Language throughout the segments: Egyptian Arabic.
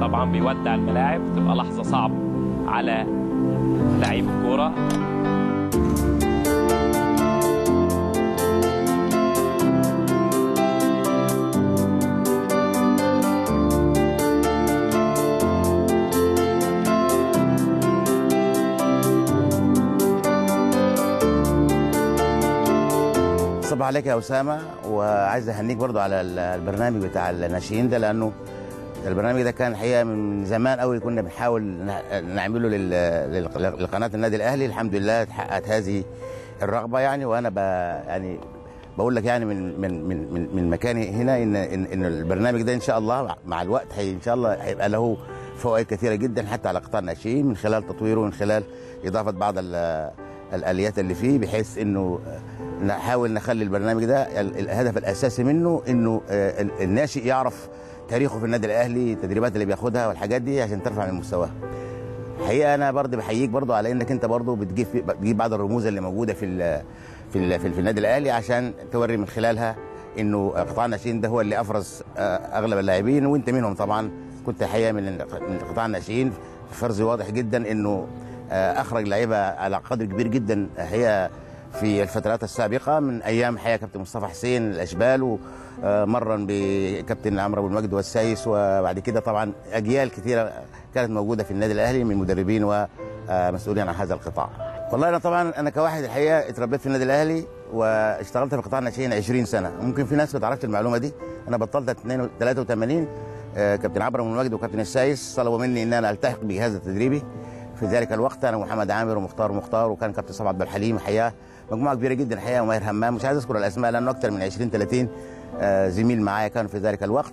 طبعا بيودع الملاعب تبقى لحظه صعبه على لعيب الكوره صباح عليك يا اسامه وعايز اهنيك برضو على ال- البرنامج بتاع الناشئين ده لانه البرنامج ده كان الحقيقه من زمان قوي كنا بنحاول نع- نعمله لل- لل- لقناه النادي الاهلي الحمد لله اتحققت هذه الرغبه يعني وانا ب يعني بقول لك يعني من من من من, من مكاني هنا ان ان, إن البرنامج ده ان شاء الله مع الوقت هي ان شاء الله هيبقى له فوائد كثيره جدا حتى على قطاع الناشئين من خلال تطويره ومن خلال اضافه بعض ال- الاليات اللي فيه بحيث انه نحاول نخلي البرنامج ده ال- الهدف الاساسي منه انه آه، ال- الناشئ يعرف تاريخه في النادي الاهلي التدريبات اللي بياخدها والحاجات دي عشان ترفع من مستواه الحقيقه انا برضه بحييك برضه على انك انت برضه بتجيب بتجيب بعض الرموز اللي موجوده في ال في ال في, في النادي الاهلي عشان توري من خلالها انه قطاع الناشئين ده هو اللي افرز آه، اغلب اللاعبين وانت منهم طبعا كنت الحقيقه من من قطاع الناشئين فرز واضح جدا انه آه، اخرج لعيبه على قدر كبير جدا هي في الفترات السابقه من ايام حياه كابتن مصطفى حسين الاشبال ومرا بكابتن عمرو ابو المجد والسايس وبعد كده طبعا اجيال كثيره كانت موجوده في النادي الاهلي من مدربين ومسؤولين عن هذا القطاع. والله انا طبعا انا كواحد الحقيقه اتربيت في النادي الاهلي واشتغلت في قطاع الناشئين 20 سنه ممكن في ناس ما تعرفش المعلومه دي انا بطلت 83 آه، كابتن عمرو بن المجد وكابتن السايس طلبوا مني ان انا التحق بجهاز التدريبي في ذلك الوقت انا ومحمد عامر ومختار مختار وكان كابتن صبحي عبد الحليم الحقيقه مجموعه كبيره جدا الحقيقه وماهر همام مش عايز اذكر الاسماء لانه اكثر من 20 30 آه، زميل معايا كان في ذلك الوقت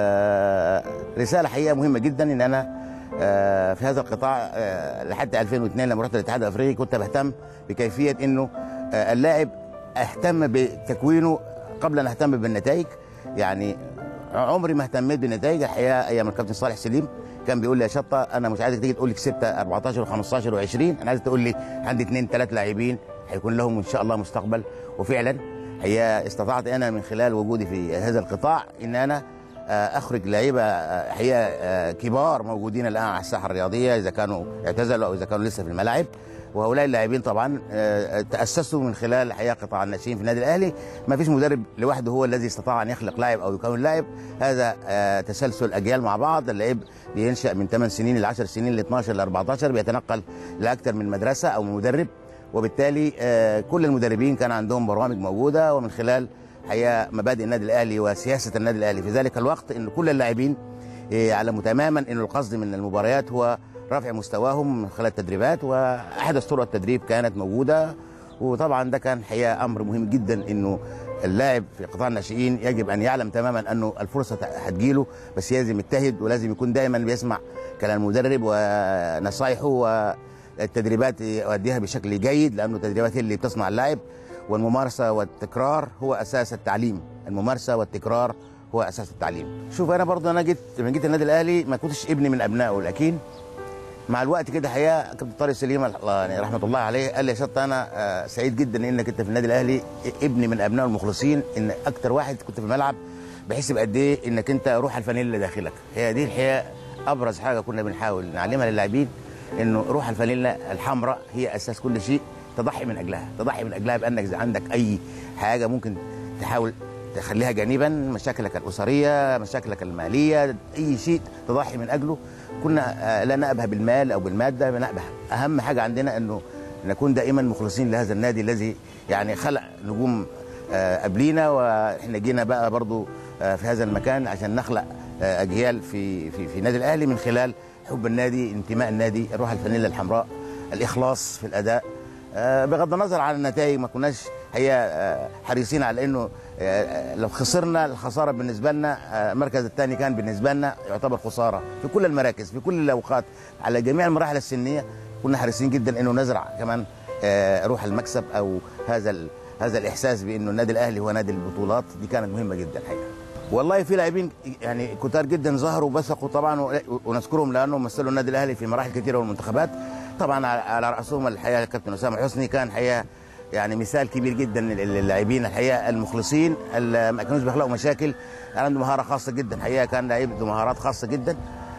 آه، رساله حقيقه مهمه جدا ان انا آه، في هذا القطاع آه، لحد 2002 لما رحت الاتحاد الافريقي كنت بهتم بكيفيه انه آه، اللاعب اهتم بتكوينه قبل ان اهتم بالنتائج يعني عمري ما اهتميت بالنتائج الحقيقه ايام الكابتن صالح سليم كان بيقول لي يا شطه انا مش عايزك تيجي تقول لي كسبت 14 و15 و20 انا عايزك تقول لي عندي اثنين ثلاث لاعبين هيكون لهم ان شاء الله مستقبل وفعلا هي استطعت انا من خلال وجودي في هذا القطاع ان انا آه، اخرج لعيبه آه، حقيقه آه، كبار موجودين الان على الساحه الرياضيه اذا كانوا اعتزلوا او اذا كانوا لسه في الملاعب وهؤلاء اللاعبين طبعا آه، تاسسوا من خلال حقيقه قطاع الناشئين في النادي الاهلي ما فيش مدرب لوحده هو الذي استطاع ان يخلق لاعب او يكون لاعب هذا آه، تسلسل اجيال مع بعض اللعيب بينشا من 8 سنين ل 10 سنين ل 12 ل 14 بيتنقل لاكثر من مدرسه او مدرب وبالتالي آه، كل المدربين كان عندهم برامج موجوده ومن خلال حقيقه مبادئ النادي الاهلي وسياسه النادي الاهلي في ذلك الوقت ان كل اللاعبين آه، يعلموا تماما ان القصد من المباريات هو رفع مستواهم من خلال التدريبات واحدث طرق التدريب كانت موجوده وطبعا ده كان حقيقه امر مهم جدا انه اللاعب في قطاع الناشئين يجب ان يعلم تماما انه الفرصه هتجيله بس لازم يجتهد ولازم يكون دائما بيسمع كلام المدرب ونصايحه والتدريبات يؤديها بشكل جيد لانه التدريبات هي اللي بتصنع اللاعب والممارسه والتكرار هو اساس التعليم الممارسه والتكرار هو اساس التعليم شوف انا برضه انا جيت لما جيت النادي الاهلي ما كنتش ابني من ابنائه لكن مع الوقت كده حقيقه كابتن طارق سليم الله يعني رحمه الله عليه قال لي يا شط انا آه، سعيد جدا انك انت في النادي الاهلي ابني من ابناء المخلصين ان اكتر واحد كنت في الملعب بحس بقد ايه انك انت روح الفانيلا داخلك هي دي الحقيقه ابرز حاجه كنا بنحاول نعلمها للاعبين انه روح الفانيلا الحمراء هي اساس كل شيء تضحي من اجلها تضحي من اجلها بانك إذا عندك اي حاجه ممكن تحاول تخليها جانبا مشاكلك الاسريه مشاكلك الماليه اي شيء تضحي من اجله كنا آه، لا نأبه بالمال او بالماده نأبه اهم حاجه عندنا انه نكون دائما مخلصين لهذا النادي الذي يعني خلق نجوم آه، قبلينا واحنا جينا بقى برضو آه، في هذا المكان عشان نخلق آه، اجيال في في في النادي الاهلي من خلال حب النادي انتماء النادي الروح الفانيلا الحمراء الاخلاص في الاداء آه، بغض النظر عن النتائج ما كناش هي آه، حريصين على انه آه، لو خسرنا الخساره بالنسبه لنا آه، المركز الثاني كان بالنسبه لنا يعتبر خساره في كل المراكز في كل الاوقات على جميع المراحل السنيه كنا حريصين جدا انه نزرع كمان آه، روح المكسب او هذا ال- هذا الاحساس بانه النادي الاهلي هو نادي البطولات دي كانت مهمه جدا الحقيقه والله في لاعبين يعني كتار جدا ظهروا وبثقوا طبعا و- ونذكرهم لانهم مثلوا النادي الاهلي في مراحل كثيره والمنتخبات طبعا على- على راسهم الحقيقه الكابتن اسامه حسني كان حقيقه يعني مثال كبير جدا للاعبين الحقيقه المخلصين اللي ما كانوش بيخلقوا مشاكل عنده مهاره خاصه جدا الحقيقه كان لعيب ذو مهارات خاصه جدا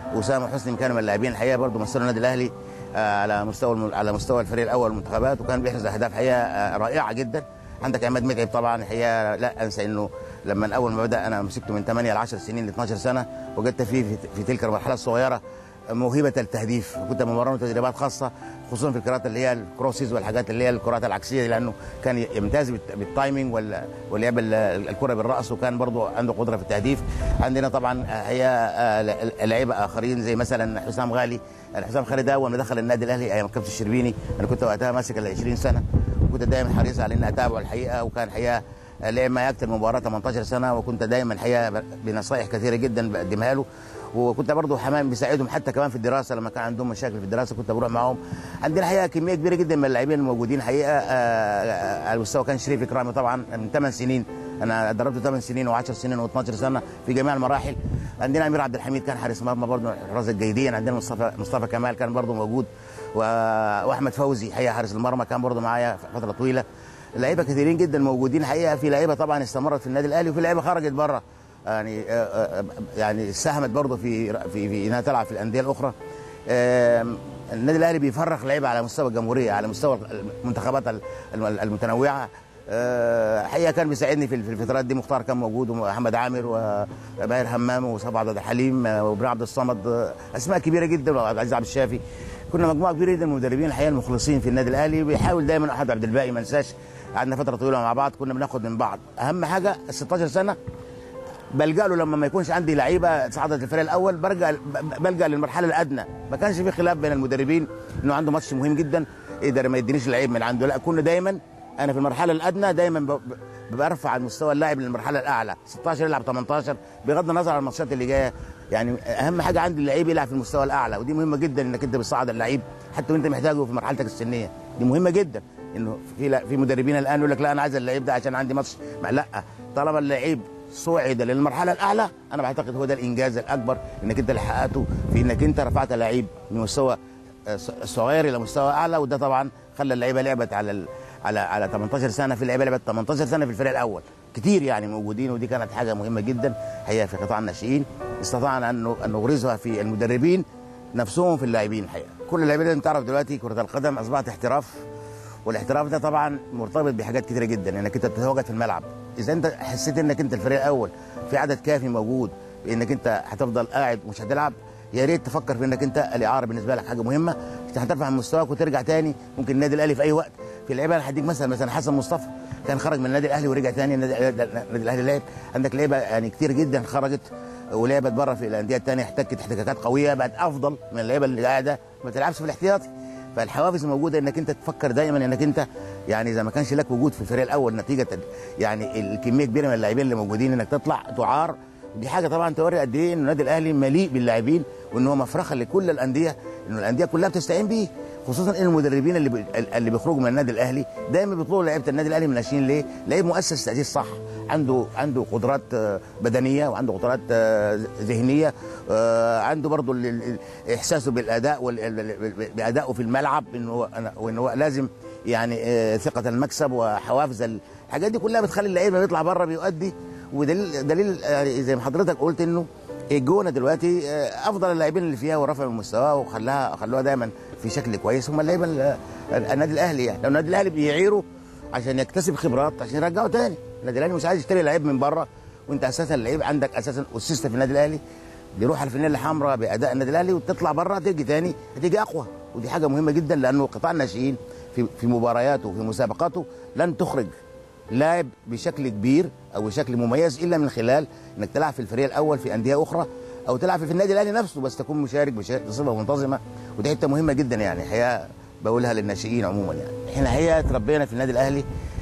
واسامه حسني كانوا من اللاعبين الحقيقه برضه مثلوا النادي الاهلي آه، على مستوى الم- على مستوى الفريق الاول المنتخبات وكان بيحرز اهداف حقيقه آه، رائعه جدا عندك عماد متعب طبعا الحقيقه لا انسى انه لما اول ما بدا انا مسكته من 8 ل 10 سنين ل 12 سنه وجدت فيه في, في تلك المرحله الصغيره موهبه التهديف كنت بمرنه تدريبات خاصه خصوصا في الكرات اللي هي الكروسيز والحاجات اللي هي الكرات العكسيه دي لانه كان يمتاز بالت- بالتايمينج وال- ولعب ال- الكره بالراس وكان برضه عنده قدره في التهديف عندنا طبعا هي آه، لعيبه اخرين زي مثلا حسام غالي حسام غالي ده اول ما دخل النادي الاهلي ايام كابتن الشربيني انا كنت وقتها ماسك ال 20 سنه وكنت دايما حريص على اني اتابعه الحقيقه وكان حقيقه لعب معي اكثر من مباراه 18 سنه وكنت دايما الحقيقه بنصائح كثيره جدا بقدمها له وكنت برضه حمام بيساعدهم حتى كمان في الدراسه لما كان عندهم مشاكل في الدراسه كنت بروح معاهم عندنا الحقيقه كميه كبيره جدا من اللاعبين الموجودين حقيقه آه، آه، على مستوى كان شريف اكرامي طبعا من 8 سنين انا دربته 8 سنين و10 سنين و12 سنه في جميع المراحل عندنا امير عبد الحميد كان حارس مرمى برضه حراس الجيدين عندنا مصطفى مصطفى كمال كان برضه موجود و... واحمد فوزي حقيقه حارس المرمى كان برضه معايا فتره طويله لعيبه كثيرين جدا موجودين حقيقه في لعيبه طبعا استمرت في النادي الاهلي وفي لعيبه خرجت بره يعني آه، آه، يعني ساهمت برضه في في في انها تلعب في الانديه الاخرى آم، النادي الاهلي بيفرغ لعيبه على مستوى الجمهوريه على مستوى المنتخبات ال- الم- المتنوعه آه، حقيقه كان بيساعدني في في الفترات دي مختار كان موجود ومحمد عامر وباهر همام وصبا عبد الحليم آه، وابراهيم عبد الصمد آه، اسماء كبيره جدا وعبد العزيز عبد الشافي كنا مجموعه كبيره جدا من المدربين الحقيقه المخلصين في النادي الاهلي بيحاول دايما احد عبد الباقي ما انساش قعدنا فتره طويله مع بعض كنا بناخد من بعض اهم حاجه ال 16 سنه بلجا له لما ما يكونش عندي لعيبه صعدت الفريق الاول برجع ب- بلجا للمرحله الادنى ما كانش في خلاف بين المدربين انه عنده ماتش مهم جدا يقدر ما يدينيش لعيب من عنده لا كنا دايما انا في المرحله الادنى دايما ب- ب- برفع المستوى اللاعب للمرحله الاعلى 16 يلعب 18 بغض النظر عن الماتشات اللي جايه يعني اهم حاجه عندي اللعيب يلعب في المستوى الاعلى ودي مهمه جدا انك انت بتصعد اللعيب حتى وانت محتاجه في مرحلتك السنيه دي مهمه جدا انه في لا في مدربين الان يقول لك لا انا عايز اللعيب ده عشان عندي ماتش ما لا طالما اللعيب صعد للمرحله الاعلى انا بعتقد هو ده الانجاز الاكبر انك انت اللي حققته في انك انت رفعت لعيب من مستوى آه، صغير الى مستوى اعلى وده طبعا خلى اللعيبه لعبت على ال... على على 18 سنه في لعيبه لعبت 18 سنه في الفريق الاول كتير يعني موجودين ودي كانت حاجه مهمه جدا هي في قطاع الناشئين استطعنا ان ان نغرزها في المدربين نفسهم في اللاعبين الحقيقه كل اللاعبين اللي تعرف دلوقتي كره القدم اصبحت احتراف والاحتراف ده طبعا مرتبط بحاجات كتيره جدا انك انت تتواجد في الملعب اذا انت حسيت انك انت الفريق الاول في عدد كافي موجود انك انت هتفضل قاعد ومش هتلعب يا ريت تفكر في انك انت الاعاره بالنسبه لك حاجه مهمه انت هترفع من مستواك وترجع تاني ممكن النادي الاهلي في اي وقت في لعيبه انا هديك مثلا مثلا حسن مصطفى كان خرج من النادي الاهلي ورجع تاني النادي النادي الاهلي لعب عندك لعيبه يعني كتير جدا خرجت ولعبت بره في الانديه الثانيه احتكت احتكاكات قويه بقت افضل من اللعيبه اللي قاعده ما تلعبش في الاحتياطي فالحوافز موجوده انك انت تفكر دايما انك انت يعني اذا ما كانش لك وجود في الفريق الاول نتيجه يعني الكميه كبيره من اللاعبين اللي موجودين انك تطلع تعار دي حاجه طبعا توري قد ايه ان النادي الاهلي مليء باللاعبين وان هو مفرخه لكل الانديه انه الانديه كلها بتستعين بيه خصوصا ان المدربين اللي بي... اللي بيخرجوا من النادي الاهلي دايما بيطلبوا لعيبه النادي الاهلي من الناشئين ليه؟ لعيب مؤسس تاسيس صح عنده عنده قدرات آه، بدنيه وعنده قدرات آه، ذهنيه آه، عنده برضه ال- ال- احساسه بالاداء وال- ال- ال- بادائه في الملعب انه هو أنا- وان هو لازم يعني آه، ثقه المكسب وحوافز ال- الحاجات دي كلها بتخلي اللعيب لما بيطلع بره بيؤدي ودليل دليل يعني زي ما حضرتك قلت انه الجونه دلوقتي آه، افضل اللاعبين اللي فيها ورفع من مستواها وخلاها خلوها دايما في شكل كويس هم اللعيبه ال- النادي الاهلي يعني لو النادي الاهلي بيعيره عشان يكتسب خبرات عشان يرجعه تاني النادي الاهلي مش عايز يشتري لعيب من بره وانت اساسا اللعيب عندك اساسا اسست في النادي الاهلي بيروح على الفنانه الحمراء باداء النادي الاهلي وتطلع بره تيجي تاني هتيجي اقوى ودي حاجه مهمه جدا لانه قطاع الناشئين في في مبارياته وفي مسابقاته لن تخرج لاعب بشكل كبير او بشكل مميز الا من خلال انك تلعب في الفريق الاول في انديه اخرى او تلعب في النادي الاهلي نفسه بس تكون مشارك بش- بصفه منتظمه ودي حته مهمه جدا يعني الحقيقه بقولها للناشئين عموما يعني احنا الحقيقه تربينا في النادي الاهلي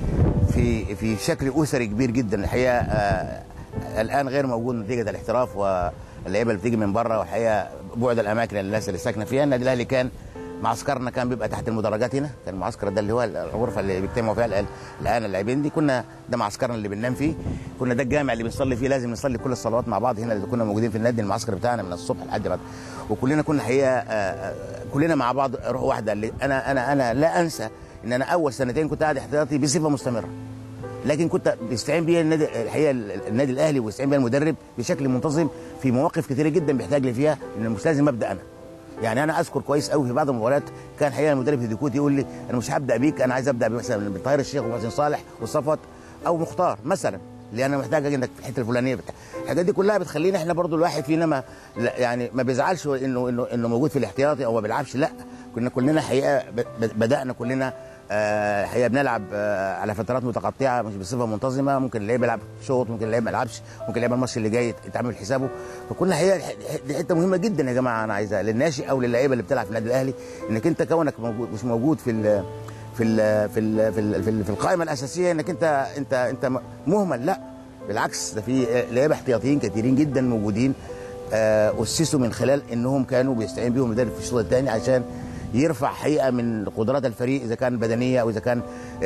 في في شكل اسري كبير جدا الحقيقه آه الان غير موجود نتيجه الاحتراف واللعيبه اللي بتيجي من بره والحقيقه بعد الاماكن اللي الناس اللي ساكنه فيها النادي الاهلي كان معسكرنا كان بيبقى تحت المدرجات هنا كان المعسكر ده اللي هو الغرفه اللي بيجتمعوا فيها الآن- الان اللاعبين دي كنا ده معسكرنا اللي بننام فيه كنا ده الجامع اللي بنصلي فيه لازم نصلي كل الصلوات مع بعض هنا اللي كنا موجودين في النادي المعسكر بتاعنا من الصبح لحد بعد وكلنا كنا الحقيقه آه، آه، كلنا مع بعض روح واحده اللي انا انا انا لا انسى ان انا اول سنتين كنت قاعد احتياطي بصفه مستمره لكن كنت بيستعين بيها النادي الحقيقه النادي الاهلي ويستعين بيها المدرب بشكل منتظم في مواقف كثيره جدا بيحتاج لي فيها ان مش لازم ابدا انا يعني انا اذكر كويس قوي في بعض المباريات كان حقيقه المدرب هديكوت يقول لي انا مش هبدا بيك انا عايز ابدا مثلا بطاهر الشيخ وحسين صالح وصفوت او مختار مثلا لان انا محتاج انك في الحته الفلانيه بتاع الحاجات دي كلها بتخلينا احنا برضو الواحد فينا ما لا يعني ما بيزعلش انه انه انه موجود في الاحتياطي او ما بيلعبش لا كنا كلنا حقيقه ب- بدانا كلنا آه، حقيقه بنلعب آه، على فترات متقطعه مش بصفه منتظمه ممكن اللعيب يلعب شوط ممكن اللعيب ما يلعبش ممكن اللعيب الماتش اللي جاي يتعمل حسابه فكنا حقيقه الح- دي حته مهمه جدا يا جماعه انا عايزها للناشئ او للعيبه اللي بتلعب في النادي الاهلي انك انت كونك موجود مش موجود في ال في ال في ال في ال في, ال في القائمه الاساسيه انك انت انت انت مهمل لا بالعكس ده في لعيبه احتياطيين كثيرين جدا موجودين آه، اسسوا من خلال انهم كانوا بيستعين بيهم المدرب في الشوط الثاني عشان يرفع حقيقه من قدرات الفريق اذا كان بدنيه او اذا كان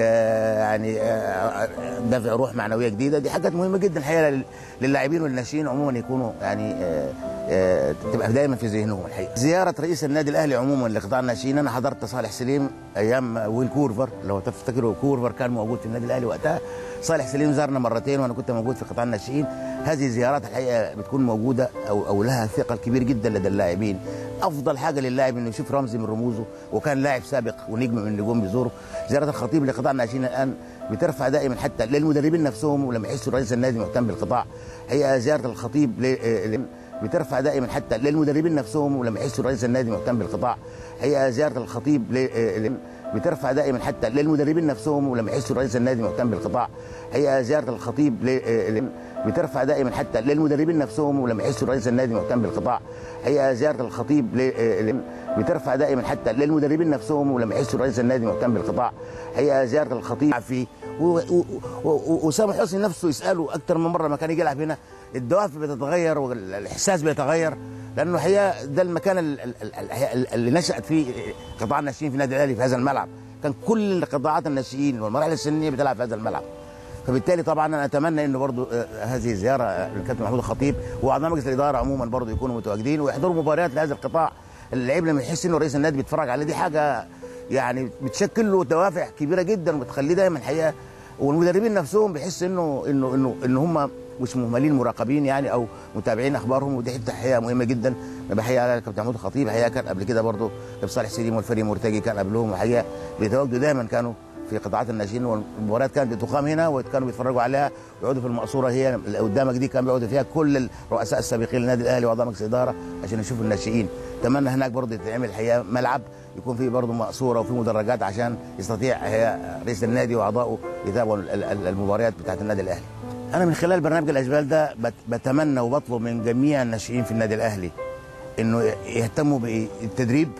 آه، يعني آه، دافع روح معنويه جديده دي حاجات مهمه جدا الحقيقه لل- للاعبين والناشئين عموما يكونوا يعني آه، آه، تبقى دايما في ذهنهم الحقيقه زياره رئيس النادي الاهلي عموما لقطاع الناشئين انا حضرت صالح سليم ايام ويل كورفر لو تفتكروا كورفر كان موجود في النادي الاهلي وقتها صالح سليم زارنا مرتين وانا كنت موجود في قطاع الناشئين هذه الزيارات الحقيقه بتكون موجوده او او لها ثقل كبير جدا لدى اللاعبين افضل حاجه للاعب انه يشوف رمزي من رموزه وكان لاعب سابق ونجم من النجوم بيزوره زياره الخطيب لقطاع الناشئين الان بترفع دائما حتى للمدربين نفسهم ولما يحسوا رئيس النادي مهتم بالقطاع هي زياره الخطيب ل- ل- بترفع دائما حتى للمدربين نفسهم ولما يحسوا رئيس النادي مهتم بالقطاع هي زياره الخطيب ل- ل- بترفع دائما حتى للمدربين نفسهم ولما يحسوا رئيس النادي مهتم بالقطاع هي زياره الخطيب ل- ل- بترفع دائما حتى للمدربين نفسهم ولما يحسوا رئيس النادي مهتم بالقطاع هي زياره الخطيب ل- ل- بترفع دائما حتى للمدربين نفسهم ولما يحسوا رئيس النادي مهتم بالقطاع هي زياره الخطيب فيه و- و- و- و- وسامح حسني نفسه يساله اكثر من مره ما كان يجي يلعب هنا الدوافع بتتغير والاحساس بيتغير لانه هي ده المكان ال- ال- ال- اللي نشات فيه قطاع الناشئين في النادي الاهلي في هذا الملعب كان كل قطاعات الناشئين والمراحل السنيه بتلعب في هذا الملعب فبالتالي طبعا انا اتمنى انه برضو آه، هذه الزياره آه، للكابتن محمود الخطيب واعضاء مجلس الاداره عموما برضو يكونوا متواجدين ويحضروا مباريات لهذا القطاع اللعيب لما يحس انه رئيس النادي بيتفرج عليه دي حاجه يعني بتشكل له دوافع كبيره جدا وبتخليه دايما الحقيقه والمدربين نفسهم بيحس انه انه انه ان هم مش مهملين مراقبين يعني او متابعين اخبارهم ودي حته حقيقه مهمه جدا بحيي على الكابتن محمود الخطيب حقيقه كان قبل كده برضه كابتن صالح سليم والفريق مرتجي كان قبلهم وحقيقه بيتواجدوا دايما كانوا في قطاعات الناشئين والمباريات كانت بتقام هنا وكانوا بيتفرجوا عليها ويقعدوا في المقصوره هي اللي قدامك دي كان بيقعدوا فيها كل الرؤساء السابقين للنادي الاهلي واعضاء مجلس الاداره عشان يشوفوا الناشئين اتمنى هناك برضه يتعمل الحقيقه ملعب يكون فيه برضه مقصوره وفيه مدرجات عشان يستطيع هي رئيس النادي واعضائه يتابعوا ال- ال- المباريات بتاعت النادي الاهلي انا من خلال برنامج الاشبال ده بت- بتمنى وبطلب من جميع الناشئين في النادي الاهلي انه يهتموا بالتدريب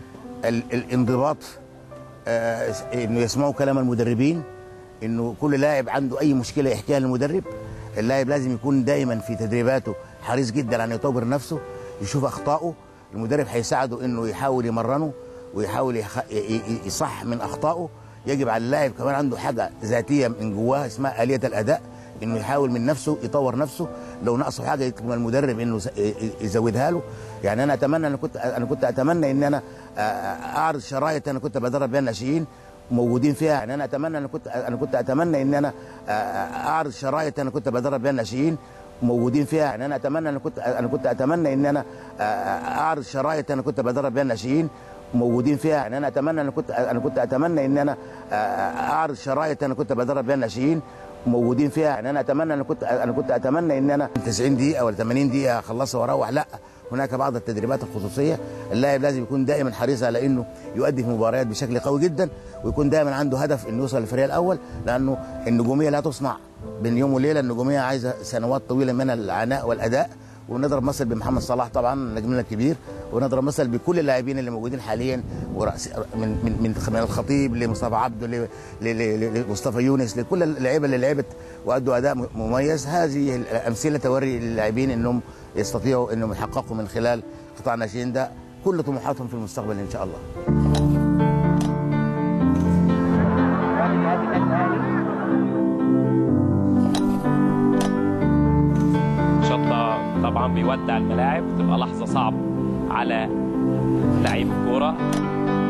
ال- الانضباط آه، انه يسمعوا كلام المدربين انه كل لاعب عنده اي مشكله يحكيها للمدرب اللاعب لازم يكون دايما في تدريباته حريص جدا ان يطور نفسه يشوف اخطائه المدرب هيساعده انه يحاول يمرنه ويحاول يخ... ي- ي- يصح من اخطائه يجب على اللاعب كمان عنده حاجه ذاتيه من جواه اسمها اليه الاداء انه يحاول من نفسه يطور نفسه لو ناقصه حاجه يطلب من المدرب انه يز- يزودها له يعني انا اتمنى انا كنت انا كنت اتمنى ان انا آه، اعرض شرايط انا كنت بدرب بيها الناشئين موجودين فيها يعني انا اتمنى انا كنت انا كنت اتمنى ان انا آه، اعرض شرايط انا كنت بدرب بيها الناشئين موجودين فيها يعني انا اتمنى انا كنت انا كنت اتمنى ان انا آه، اعرض شرايط انا كنت بدرب بيها الناشئين موجودين فيها يعني انا اتمنى انا كنت انا كنت اتمنى ان انا آه، اعرض شرايط انا كنت بدرب بيها الناشئين موجودين فيها يعني انا اتمنى انا كنت انا كنت اتمنى ان انا 90 دقيقه ولا 80 دقيقه اخلصها واروح لا هناك بعض التدريبات الخصوصيه اللاعب لازم يكون دائما حريص على انه يؤدي في المباريات بشكل قوي جدا ويكون دائما عنده هدف انه يوصل للفريق الاول لانه النجوميه لا تصنع بين يوم وليله النجوميه عايزه سنوات طويله من العناء والاداء ونضرب مثل بمحمد صلاح طبعا نجمنا الكبير ونضرب مثل بكل اللاعبين اللي موجودين حاليا ورأس من من من من الخطيب لمصطفى عبده ل- ل- ل- لمصطفى يونس لكل اللعيبه اللي لعبت وادوا اداء م- مميز هذه الامثله توري للاعبين انهم يستطيعوا انهم يحققوا من خلال قطاع الناشئين ده كل طموحاتهم في المستقبل ان شاء الله شطة طبعا بيودع الملاعب تبقى لحظة صعبة على لعيب الكورة